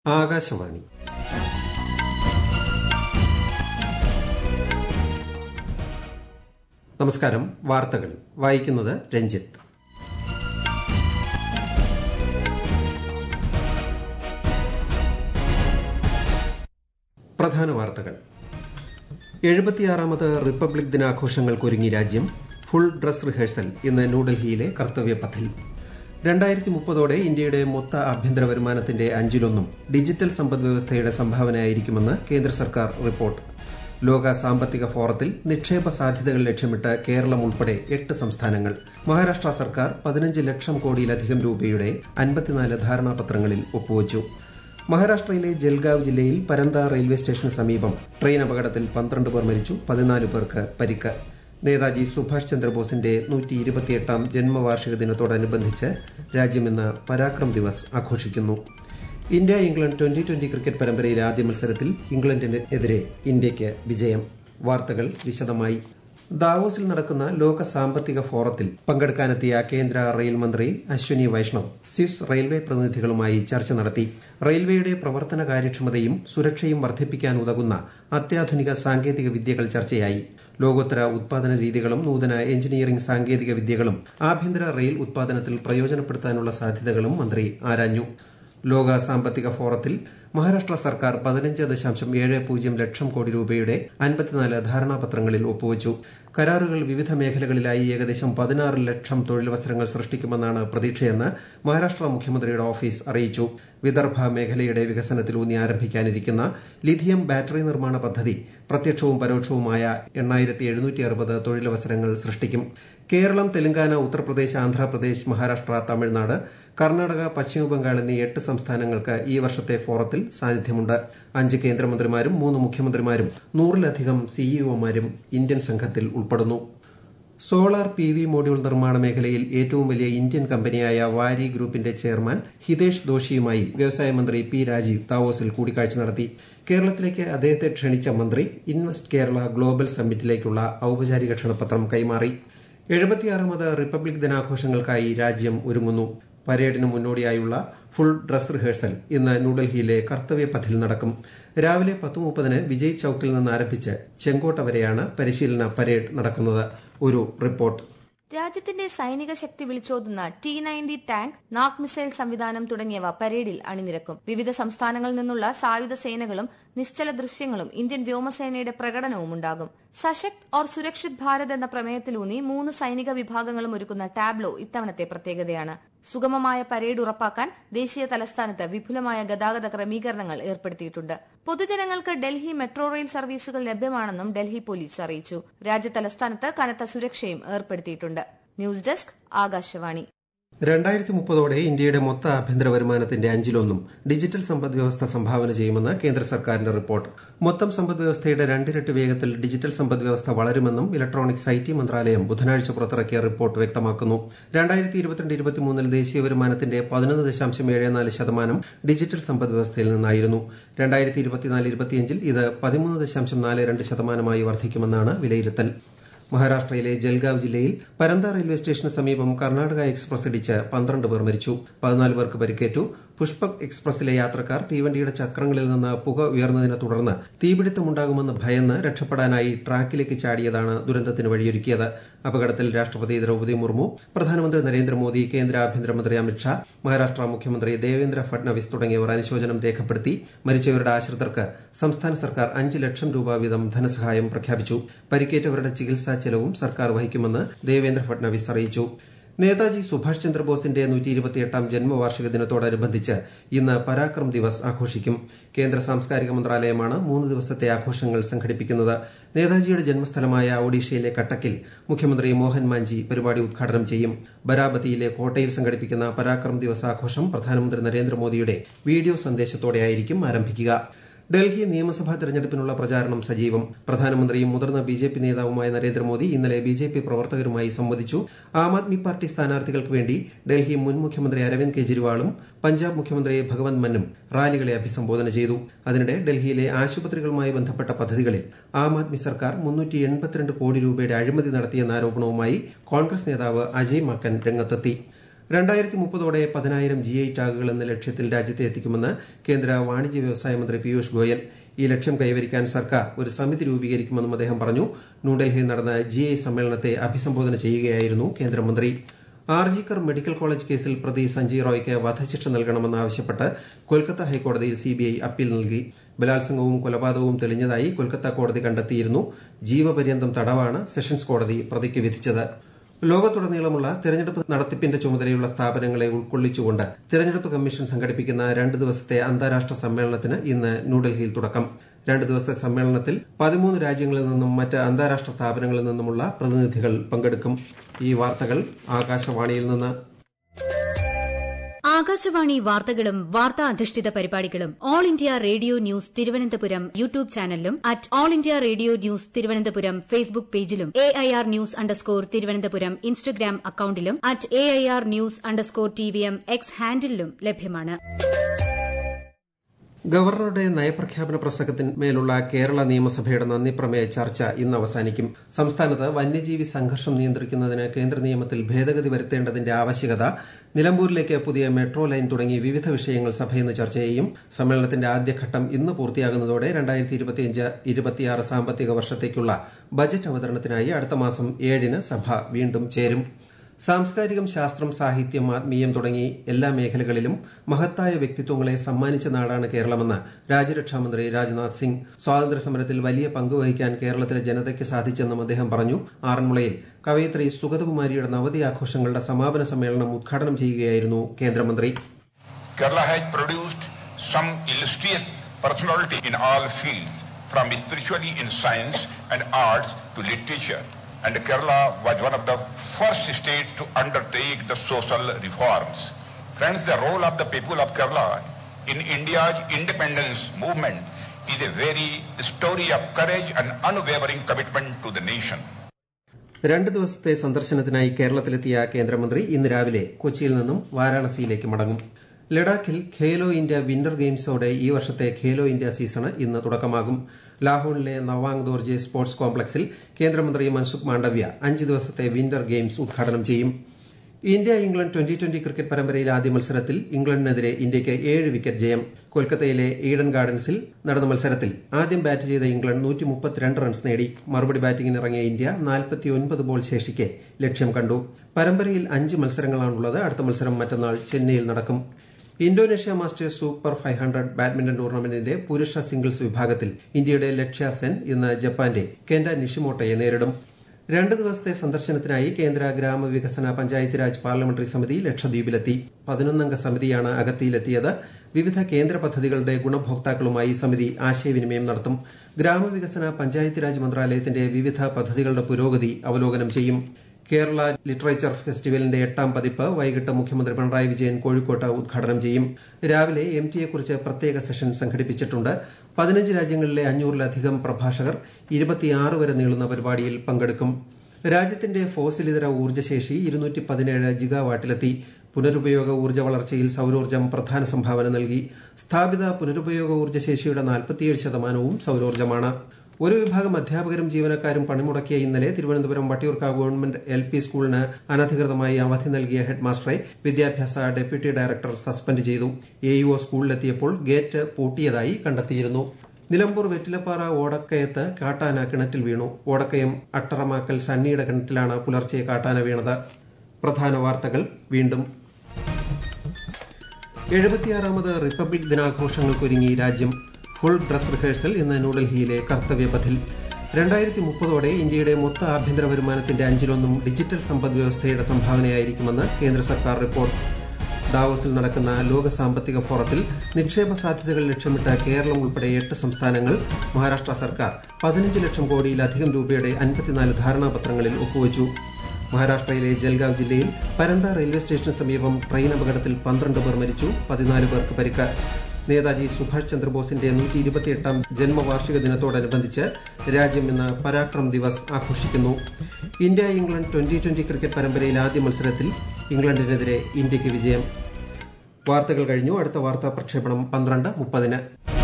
ആകാശവാണി നമസ്കാരം വാർത്തകൾ വായിക്കുന്നത് രഞ്ജിത്ത് പ്രധാന വാർത്തകൾ എഴുപത്തിയാറാമത് റിപ്പബ്ലിക് ദിനാഘോഷങ്ങൾക്കൊരുങ്ങി രാജ്യം ഫുൾ ഡ്രസ് റിഹേഴ്സൽ ഇന്ന് ന്യൂഡൽഹിയിലെ കർത്തവ്യ പഥിൽ രണ്ടായിരത്തി മുപ്പതോടെ ഇന്ത്യയുടെ മൊത്ത ആഭ്യന്തര വരുമാനത്തിന്റെ അഞ്ചിലൊന്നും ഡിജിറ്റൽ സമ്പദ്വ്യവസ്ഥയുടെ സംഭാവനയായിരിക്കുമെന്ന് കേന്ദ്ര സർക്കാർ റിപ്പോർട്ട് ലോക സാമ്പത്തിക ഫോറത്തിൽ നിക്ഷേപ സാധ്യതകൾ ലക്ഷ്യമിട്ട് കേരളം ഉൾപ്പെടെ എട്ട് സംസ്ഥാനങ്ങൾ മഹാരാഷ്ട്ര സർക്കാർ പതിനഞ്ച് ലക്ഷം കോടിയിലധികം രൂപയുടെ അൻപത്തിനാല് ധാരണാപത്രങ്ങളിൽ ഒപ്പുവച്ചു മഹാരാഷ്ട്രയിലെ ജൽഗാവ് ജില്ലയിൽ പരന്ത റെയിൽവേ സ്റ്റേഷന് സമീപം ട്രെയിൻ അപകടത്തിൽ പന്ത്രണ്ട് പേർ മരിച്ചു പതിനാല് പേർക്ക് പരിക്ക് നേതാജി സുഭാഷ് ചന്ദ്രബോസിന്റെ നൂറ്റി ഇരുപത്തിയെട്ടാം ജന്മവാർഷിക ദിനത്തോടനുബന്ധിച്ച് രാജ്യം ഇന്ന് പരാക്രം ദിവസ് ആഘോഷിക്കുന്നു India England twenty twenty cricket പരമ്പരയിലെ ആദ്യ മത്സരത്തിൽ ഇംഗ്ലണ്ടിനെതിരെ ഇന്ത്യയ്ക്ക് വിജയം വാർത്തകൾ വിശദമായി ദാവോസിൽ നടക്കുന്ന ലോക സാമ്പത്തിക ഫോറത്തിൽ പങ്കെടുക്കാനെത്തിയ കേന്ദ്ര റെയിൽ മന്ത്രി അശ്വനി വൈഷ്ണവ് സ്വിസ് റെയിൽവേ പ്രതിനിധികളുമായി ചർച്ച നടത്തി റെയിൽവേയുടെ പ്രവർത്തന കാര്യക്ഷമതയും സുരക്ഷയും വർദ്ധിപ്പിക്കാൻ ഉതകുന്ന അത്യാധുനിക സാങ്കേതിക വിദ്യകൾ ചർച്ചയായി ലോകോത്തര ഉത്പാദന രീതികളും നൂതന എഞ്ചിനീയറിംഗ് സാങ്കേതിക വിദ്യകളും ആഭ്യന്തര റെയിൽ ഉത്പാദനത്തിൽ പ്രയോജനപ്പെടുത്താനുള്ള സാധ്യതകളും മന്ത്രി ആരാഞ്ഞു ലോക സാമ്പത്തിക ഫോറത്തിൽ മഹാരാഷ്ട്ര സർക്കാർ പതിനഞ്ച് ദശാംശം ഏഴ് പൂജ്യം ലക്ഷം കോടി രൂപയുടെ അൻപത്തിനാല് ധാരണാപത്രങ്ങളിൽ ഒപ്പുവച്ചു കരാറുകൾ വിവിധ മേഖലകളിലായി ഏകദേശം പതിനാറ് ലക്ഷം തൊഴിലവസരങ്ങൾ സൃഷ്ടിക്കുമെന്നാണ് പ്രതീക്ഷയെന്ന് മഹാരാഷ്ട്ര മുഖ്യമന്ത്രിയുടെ ഓഫീസ് അറിയിച്ചു വിദർഭ മേഖലയുടെ വികസനത്തിലൂന്നി ആരംഭിക്കാനിരിക്കുന്ന ലിഥിയം ബാറ്ററി നിർമ്മാണ പദ്ധതി പ്രത്യക്ഷവും പരോക്ഷവുമായ എണ്ണായിരത്തി എഴുന്നൂറ്റി അറുപത് തൊഴിലവസരങ്ങൾ സൃഷ്ടിക്കും കേരളം തെലങ്കാന ഉത്തർപ്രദേശ് ആന്ധ്രാപ്രദേശ് മഹാരാഷ്ട്ര തമിഴ്നാട് കർണാടക പശ്ചിമബംഗാൾ എന്നീ എട്ട് സംസ്ഥാനങ്ങൾക്ക് ഈ വർഷത്തെ ഫോറത്തിൽ സാന്നിധ്യമുണ്ട് അഞ്ച് കേന്ദ്രമന്ത്രിമാരും മൂന്ന് മുഖ്യമന്ത്രിമാരും നൂറിലധികം സിഇഒമാരും ഇന്ത്യൻ സംഘത്തിൽ ഉൾപ്പെടുന്നു സോളാർ പി വി മോഡ്യൂൾ നിർമ്മാണ മേഖലയിൽ ഏറ്റവും വലിയ ഇന്ത്യൻ കമ്പനിയായ വാരി ഗ്രൂപ്പിന്റെ ചെയർമാൻ ഹിതേഷ് ദോഷിയുമായി വ്യവസായ മന്ത്രി പി രാജീവ് ദാവോസിൽ കൂടിക്കാഴ്ച നടത്തി കേരളത്തിലേക്ക് അദ്ദേഹത്തെ ക്ഷണിച്ച മന്ത്രി ഇൻവെസ്റ്റ് കേരള ഗ്ലോബൽ സമ്മിറ്റിലേക്കുള്ള ഔപചാരിക ക്ഷണപത്രം കൈമാറി എഴുപത്തിയാറാമത് റിപ്പബ്ലിക് ദിനാഘോഷങ്ങൾക്കായി രാജ്യം ഒരുങ്ങുന്നു പരേഡിന് മുന്നോടിയായുള്ള ഫുൾ ഡ്രസ് റിഹേഴ്സൽ ഇന്ന് ന്യൂഡൽഹിയിലെ കർത്തവ്യ പഥിൽ നടക്കും രാവിലെ പത്ത് മുപ്പതിന് വിജയ് ചൌക്കിൽ നിന്ന് ആരംഭിച്ച് ചെങ്കോട്ട വരെയാണ് പരിശീലന പരേഡ് നടക്കുന്നത് ഒരു റിപ്പോർട്ട് രാജ്യത്തിന്റെ സൈനിക ശക്തി വിളിച്ചോതുന്ന T ninety tank Nag missile സംവിധാനം തുടങ്ങിയവ പരേഡിൽ അണിനിരക്കും വിവിധ സംസ്ഥാനങ്ങളിൽ നിന്നുള്ള സായുധ സേനകളും നിശ്ചല ദൃശ്യങ്ങളും ഇന്ത്യൻ വ്യോമസേനയുടെ പ്രകടനവും ഉണ്ടാകും സശക്ത് ഓർ സുരക്ഷിത് ഭാരത് എന്ന പ്രമേയത്തിലൂന്നി മൂന്ന് സൈനിക വിഭാഗങ്ങളും ഒരുക്കുന്ന ടാബ്ലോ ഇത്തവണത്തെ പ്രത്യേകതയാണ് സുഗമമായ പരേഡ് ഉറപ്പാക്കാൻ ദേശീയ തലസ്ഥാനത്ത് വിപുലമായ ഗതാഗത ക്രമീകരണങ്ങൾ ഏർപ്പെടുത്തിയിട്ടുണ്ട് പൊതുജനങ്ങൾക്ക് ഡൽഹി മെട്രോ റെയിൽ സർവീസുകൾ ലഭ്യമാണെന്നും ഡൽഹി പോലീസ് അറിയിച്ചു രാജ്യ തലസ്ഥാനത്ത് കനത്ത സുരക്ഷയും ഏർപ്പെടുത്തിയിട്ടുണ്ട് ന്യൂസ് ഡെസ്ക് ആകാശവാണി രണ്ടായിരത്തി മുപ്പതോടെ ഇന്ത്യയുടെ മൊത്ത ആഭ്യന്തര വരുമാനത്തിന്റെ അഞ്ചിലൊന്നും ഡിജിറ്റൽ സമ്പദ് വ്യവസ്ഥ സംഭാവന ചെയ്യുമെന്ന് കേന്ദ്ര സർക്കാരിന്റെ റിപ്പോർട്ട് മൊത്തം സമ്പദ് വ്യവസ്ഥയുടെ രണ്ടിരട്ടി വേഗത്തിൽ ഡിജിറ്റൽ സമ്പദ് വ്യവസ്ഥ വളരുമെന്നും ഇലക്ട്രോണിക്സ് ഐ ടി മന്ത്രാലയം ബുധനാഴ്ച പുറത്തിറക്കിയ റിപ്പോർട്ട് വ്യക്തമാക്കുന്നു രണ്ടായിരത്തി ഇരുപത്തിരണ്ട് ഇരുപത്തിമൂന്നിൽ ദേശീയ വരുമാനത്തിന്റെ പതിനൊന്ന് ദശാംശം ഏഴ് നാല് ശതമാനം ഡിജിറ്റൽ സമ്പദ് വ്യവസ്ഥയിൽ നിന്നായിരുന്നു രണ്ടായിരത്തി ഇരുപത്തിനാല് ഇരുപത്തിയഞ്ചിൽ ഇത് പതിമൂന്ന് ദശാംശം നാല് രണ്ട് ശതമാനമായി വർദ്ധിക്കുമെന്നാണ് വിലയിരുത്തൽ മഹാരാഷ്ട്രയിലെ ജൽഗാവ് ജില്ലയിൽ പരന്ത റെയിൽവേ സ്റ്റേഷന് സമീപം കർണാടക എക്സ്പ്രസ് ഇടിച്ച് പന്ത്രണ്ട് പേർ മരിച്ചു പതിനാല് പേർക്ക് പരിക്കേറ്റു പുഷ്പക് എക്സ്പ്രസിലെ യാത്രക്കാർ തീവണ്ടിയുടെ ചക്രങ്ങളിൽ നിന്ന് പുക ഉയർന്നതിനെ തുടർന്ന് തീപിടുത്തമുണ്ടാകുമെന്ന് ഭയന്ന് രക്ഷപ്പെടാനായി ട്രാക്കിലേക്ക് ചാടിയതാണ് ദുരന്തത്തിന് വഴിയൊരുക്കിയത് അപകടത്തിൽ രാഷ്ട്രപതി ദ്രൌപദി മുർമു പ്രധാനമന്ത്രി നരേന്ദ്രമോദി കേന്ദ്ര ആഭ്യന്തരമന്ത്രി അമിത്ഷാ മഹാരാഷ്ട്ര മുഖ്യമന്ത്രി ദേവേന്ദ്ര ഫഡ്നവിസ് തുടങ്ങിയവർ അനുശോചനം രേഖപ്പെടുത്തി മരിച്ചവരുടെ ആശ്രിതർക്ക് സംസ്ഥാന സർക്കാർ അഞ്ച് ലക്ഷം രൂപ വീതം ധനസഹായം പ്രഖ്യാപിച്ചു പരിക്കേറ്റവരുടെ ചികിത്സാ ചെലവും സർക്കാർ വഹിക്കുമെന്ന് ദേവേന്ദ്ര ഫഡ്നവിസ് അറിയിച്ചു നേതാജി സുഭാഷ് ചന്ദ്രബോസിന്റെ നൂറ്റി ഇരുപത്തിയെട്ടാം ജന്മവാർഷിക ദിനത്തോടനുബന്ധിച്ച് ഇന്ന് പരാക്രം ദിവസ് ആഘോഷിക്കും കേന്ദ്ര സാംസ്കാരിക മന്ത്രാലയമാണ് മൂന്ന് ദിവസത്തെ ആഘോഷങ്ങൾ സംഘടിപ്പിക്കുന്നത് നേതാജിയുടെ ജന്മസ്ഥലമായ ഒഡീഷയിലെ കട്ടക്കിൽ മുഖ്യമന്ത്രി മോഹൻ മാഞ്ചി പരിപാടി ഉദ്ഘാടനം ചെയ്യും ബരാബതിയിലെ കോട്ടയിൽ സംഘടിപ്പിക്കുന്ന പരാക്രം ദിവസ് ആഘോഷം പ്രധാനമന്ത്രി നരേന്ദ്രമോദിയുടെ വീഡിയോ സന്ദേശത്തോടെയായിരിക്കും ആരംഭിക്കുക ഡൽഹി നിയമസഭാ തെരഞ്ഞെടുപ്പിനുള്ള പ്രചാരണം സജീവം പ്രധാനമന്ത്രിയും മുതിർന്ന ബി ജെ പി നേതാവുമായ നരേന്ദ്രമോദി ഇന്നലെ ബി ജെ പി പ്രവർത്തകരുമായി സംവദിച്ചു ആം ആദ്മി പാർട്ടി സ്ഥാനാർത്ഥികൾക്ക് വേണ്ടി ഡൽഹി മുൻ മുഖ്യമന്ത്രി അരവിന്ദ് കെജ്രിവാളും പഞ്ചാബ് മുഖ്യമന്ത്രി ഭഗവന്ത് മന്നും റാലികളെ അഭിസംബോധന ചെയ്തു അതിനിടെ ഡൽഹിയിലെ ആശുപത്രികളുമായി ബന്ധപ്പെട്ട പദ്ധതികളിൽ ആം ആദ്മി സർക്കാർ മുന്നൂറ്റി എൺപത്തിരണ്ട് കോടി രൂപയുടെ അഴിമതി നടത്തിയെന്ന ആരോപണവുമായി കോൺഗ്രസ് നേതാവ് അജയ് മക്കൻ രംഗത്തെത്തി രണ്ടായിരത്തി മുപ്പതോടെ പതിനായിരം ജി ഐ ടാഗുകൾ എന്ന ലക്ഷ്യത്തിൽ രാജ്യത്തെ എത്തിക്കുമെന്ന് കേന്ദ്ര വാണിജ്യ വ്യവസായ മന്ത്രി പീയൂഷ് ഗോയൽ ഈ ലക്ഷ്യം കൈവരിക്കാൻ സർക്കാർ ഒരു സമിതി രൂപീകരിക്കുമെന്നും അദ്ദേഹം പറഞ്ഞു ന്യൂഡൽഹിയിൽ നടന്ന ജി ഐ സമ്മേളനത്തെ അഭിസംബോധന ചെയ്യുകയായിരുന്നു കേന്ദ്രമന്ത്രി ആർജിക്കർ മെഡിക്കൽ കോളേജ് കേസിൽ പ്രതി സഞ്ജയ് റോയ്ക്ക് വധശിക്ഷ നൽകണമെന്നാവശ്യപ്പെട്ട് കൊൽക്കത്ത ഹൈക്കോടതിയിൽ സിബിഐ അപ്പീൽ നൽകി ബലാത്സംഗവും കൊലപാതകവും തെളിഞ്ഞതായി കൊൽക്കത്ത കോടതി കണ്ടെത്തിയിരുന്നു ജീവപര്യന്തം തടവാണ് സെഷൻസ് കോടതി പ്രതിക്ക് വിധിച്ചത് ലോകത്തുടനീളമുള്ള തെരഞ്ഞെടുപ്പ് നടത്തിപ്പിന്റെ ചുമതലയുള്ള സ്ഥാപനങ്ങളെ ഉൾക്കൊള്ളിച്ചുകൊണ്ട് തെരഞ്ഞെടുപ്പ് കമ്മീഷൻ സംഘടിപ്പിക്കുന്ന രണ്ട് ദിവസത്തെ അന്താരാഷ്ട്ര സമ്മേളനത്തിന് ഇന്ന് ന്യൂഡൽഹിയിൽ തുടക്കം രണ്ട് ദിവസത്തെ സമ്മേളനത്തിൽ പതിമൂന്ന് രാജ്യങ്ങളിൽ നിന്നും മറ്റ് അന്താരാഷ്ട്ര സ്ഥാപനങ്ങളിൽ നിന്നുമുള്ള പ്രതിനിധികൾ പങ്കെടുക്കും ഈ വാർത്തകൾ ആകാശവാണിയിൽ നിന്ന് ആകാശവാണി വാർത്തകളും വാർത്താ അധിഷ്ഠിത പരിപാടികളും all India radio news Thiruvananthapuram YouTube ചാനലിലും at all India radio news Thiruvananthapuram Facebook പേജിലും A I R news underscore Thiruvananthapuram Instagram അക്കൌണ്ടിലും at A I R news underscore T V M X ഹാൻഡിലും ലഭ്യമാണ് ഗവർണറുടെ നയപ്രഖ്യാപന പ്രസംഗത്തിന്മേലുള്ള കേരള നിയമസഭയുടെ നന്ദിപ്രമേയ ചർച്ച ഇന്ന് അവസാനിക്കും സംസ്ഥാനത്ത് വന്യജീവി സംഘർഷം നിയന്ത്രിക്കുന്നതിന് കേന്ദ്ര നിയമത്തിൽ ഭേദഗതി വരുത്തേണ്ടതിന്റെ ആവശ്യകത നിലമ്പൂരിലേക്ക് പുതിയ മെട്രോ ലൈൻ തുടങ്ങി വിവിധ വിഷയങ്ങൾ സഭ ഇന്ന് ചർച്ച ചെയ്യും സമ്മേളനത്തിന്റെ ആദ്യഘട്ടം ഇന്ന് പൂർത്തിയാകുന്നതോടെ രണ്ടായിരത്തി സാമ്പത്തിക വർഷത്തേക്കുള്ള ബജറ്റ് അവതരണത്തിനായി അടുത്ത മാസം ഏഴിന് സഭ വീണ്ടും ചേരും സാംസ്കാരികം ശാസ്ത്രം സാഹിത്യം ആത്മീയം തുടങ്ങി എല്ലാ മേഖലകളിലും മഹത്തായ വ്യക്തിത്വങ്ങളെ സമ്മാനിച്ച നാടാണ് കേരളമെന്ന് രാജ്യരക്ഷാമന്ത്രി രാജ്നാഥ് സിംഗ് സ്വാതന്ത്ര്യസമരത്തിൽ വലിയ പങ്കുവഹിക്കാൻ കേരളത്തിലെ ജനതയ്ക്ക് സാധിച്ചെന്നും അദ്ദേഹം പറഞ്ഞു ആറന്മുളയിൽ കവയിത്രി സുഗതകുമാരിയുടെ നവതി ആഘോഷങ്ങളുടെ സമാപന സമ്മേളനം ഉദ്ഘാടനം ചെയ്യുകയായിരുന്നു കേന്ദ്രമന്ത്രി Kerala has produced some illustrious personality in all fields, from spirituality in science and arts to literature. And Kerala was one of the first states to undertake the social reforms. Friends, the role of the people of Kerala in India's independence movement is a very story of courage and unwavering commitment to the nation. രണ്ട് ദിവസത്തെ സന്ദർശനത്തിനായി കേരളത്തിലെത്തിയ കേന്ദ്രമന്ത്രി ഇന്ന് രാവിലെ കൊച്ചിയിൽ നിന്നും വാരാണസിയിലേക്ക് മടങ്ങും ലഡാക്കിൽ ഖേലോ ഇന്ത്യ വിന്റർ ഗെയിംസോടെ ഈ വർഷത്തെ ഖേലോ ഇന്ത്യ സീസണ് ഇന്ന് തുടക്കമാകും ലാഹോറിലെ നവാങ് ദോർജെ സ്പോർട്സ് കോംപ്ലക്സിൽ കേന്ദ്രമന്ത്രി മൻസുഖ് മാണ്ഡവ്യ അഞ്ച് ദിവസത്തെ വിന്റർ ഗെയിംസ് ഉദ്ഘാടനം ചെയ്യും India England twenty twenty cricket പരമ്പരയിലെ ആദ്യ മത്സരത്തിൽ ഇംഗ്ലണ്ടിനെതിരെ ഇന്ത്യയ്ക്ക് ഏഴ് വിക്കറ്റ് ജയം കൊൽക്കത്തയിലെ ഈഡൻ ഗാർഡൻസിൽ നടന്ന മത്സരത്തിൽ ആദ്യം ബാറ്റ് ചെയ്ത ഇംഗ്ലണ്ട് നൂറ്റി മുപ്പത്തിരണ്ട് റൺസ് നേടി മറുപടി ബാറ്റിംഗിനിറങ്ങിയ ഇന്ത്യ നാൽപ്പത്തിയൊൻപത് ബോൾ ശേഷിക്കെ ലക്ഷ്യം കണ്ടു പരമ്പരയിൽ അഞ്ച് മത്സരങ്ങളാണുള്ളത് അടുത്ത മത്സരം മറ്റന്നാൾ ചെന്നൈയിൽ നടക്കും Indonesia masters super five hundred badminton ടൂർണമെന്റിന്റെ പുരുഷ സിംഗിൾസ് വിഭാഗത്തിൽ ഇന്ത്യയുടെ ലക്ഷ്യ സെൻ ഇന്ന് ജപ്പാന്റെ കെൻഡ നിഷിമോട്ടയെ നേരിടും രണ്ട് ദിവസത്തെ സന്ദർശനത്തിനായി കേന്ദ്ര ഗ്രാമവികസന പഞ്ചായത്ത് രാജ് പാർലമെന്ററി സമിതി ലക്ഷദ്വീപിലെത്തി പതിനൊന്നംഗ സമിതിയാണ് അഗത്തിയിലെത്തിയത് വിവിധ കേന്ദ്ര പദ്ധതികളുടെ ഗുണഭോക്താക്കളുമായി സമിതി ആശയവിനിമയം നടത്തും ഗ്രാമവികസന പഞ്ചായത്ത് രാജ് മന്ത്രാലയത്തിന്റെ വിവിധ പദ്ധതികളുടെ പുരോഗതി അവലോകനം ചെയ്യും കേരള ലിറ്ററേച്ചർ ഫെസ്റ്റിവലിന്റെ എട്ടാം പതിപ്പ് വൈകിട്ട് മുഖ്യമന്ത്രി പിണറായി വിജയൻ കോഴിക്കോട്ട് ഉദ്ഘാടനം ചെയ്യും രാവിലെ എം ടിയെക്കുറിച്ച് പ്രത്യേക സെഷൻ സംഘടിപ്പിച്ചിട്ടുണ്ട് പതിനഞ്ച് രാജ്യങ്ങളിലെ അഞ്ഞൂറിലധികം പ്രഭാഷകർ ഇരുപത്തിയാറ് വരെ നീളുന്ന പരിപാടിയിൽ പങ്കെടുക്കും രാജ്യത്തിന്റെ ഫോസിലിതര ഊർജ്ജശേഷി ഇരുന്നൂറ്റി പതിനേഴ് ജിഗാവാട്ടിലെത്തി പുനരുപയോഗ ഊർജ്ജ വളർച്ചയിൽ സൌരോർജ്ജം പ്രധാന സംഭാവന നൽകി സ്ഥാപിത പുനരുപയോഗ ഊർജ്ജശേഷിയുടെ നാൽപ്പത്തിയേഴ് ശതമാനവും സൌരോർജ്ജമാണ് ഒരു വിഭാഗം അധ്യാപകരും ജീവനക്കാരും പണിമുടക്കിയ ഇന്നലെ Thiruvananthapuram Vattiyoorkavu government L P സ്കൂളിന് അനധികൃതമായി അവധി നൽകിയ ഹെഡ് മാസ്റ്ററെ വിദ്യാഭ്യാസ ഡെപ്യൂട്ടി ഡയറക്ടർ സസ്പെൻഡ് ചെയ്തു എഇഒ സ്കൂളിലെത്തിയപ്പോൾ ഗേറ്റ് പൂട്ടിയതായി കണ്ടെത്തിയിരുന്നു നിലമ്പൂർ വെറ്റിലപ്പാറ ഓടക്കയത്ത് കാട്ടാന കിണറ്റിൽ വീണു ഓടക്കയം അട്ടറമാക്കൽ സണ്ണിയുടെ കിണറ്റിലാണ് പുലർച്ചെ കാട്ടാന വീണത് പ്രധാന വാർത്തകൾ വീണ്ടും എഴുപത്തിയാറാമത് റിപ്പബ്ലിക് ദിനാഘോഷങ്ങൾക്കൊരുങ്ങി രാജ്യം ഫുൾ ഡ്രസ് റിഹേഴ്സൽ ഇന്ന് ന്യൂഡൽഹിയിലെ കർത്തവ്യപഥിൽ രണ്ടായിരത്തി മുപ്പതോടെ ഇന്ത്യയുടെ മൊത്ത ആഭ്യന്തര വരുമാനത്തിന്റെ അഞ്ചിലൊന്നും ഡിജിറ്റൽ സമ്പദ് വ്യവസ്ഥയുടെ സംഭാവനയായിരിക്കുമെന്ന് കേന്ദ്ര സർക്കാർ റിപ്പോർട്ട് ഡാവോസിൽ നടക്കുന്ന ലോക സാമ്പത്തിക ഫോറത്തിൽ നിക്ഷേപ സാധ്യതകൾ ലക്ഷ്യമിട്ട് കേരളം ഉൾപ്പെടെ എട്ട് സംസ്ഥാനങ്ങൾ മഹാരാഷ്ട്ര സർക്കാർ പതിനഞ്ച് ലക്ഷം കോടിയിലധികം രൂപയുടെ അൻപത്തിനാല് ധാരണാപത്രങ്ങളിൽ ഒപ്പുവച്ചു മഹാരാഷ്ട്രയിലെ ജൽഗാവ് ജില്ലയിൽ പരന്ത റെയിൽവേ സ്റ്റേഷന് സമീപം ട്രെയിൻ അപകടത്തിൽ പന്ത്രണ്ട് പേർ മരിച്ചു പതിനാല് പേർക്ക് പരിക്ക് നേതാജി സുഭാഷ് ചന്ദ്രബോസിന്റെ നൂറ്റി ഇരുപത്തിയെട്ടാം ജന്മവാർഷിക ദിനത്തോടനുബന്ധിച്ച് രാജ്യം ഇന്ന് പരാക്രം ദിവസ് ആഘോഷിക്കുന്നു India England twenty twenty cricket പരമ്പരയിൽ ആദ്യ മത്സരത്തിൽ ഇംഗ്ലണ്ടിനെതിരെ ഇന്ത്യയ്ക്ക് വിജയം വാർത്തകൾ കഴിഞ്ഞു അടുത്ത വാർത്താ പ്രക്ഷേപണം പന്ത്രണ്ട് മുപ്പതിന്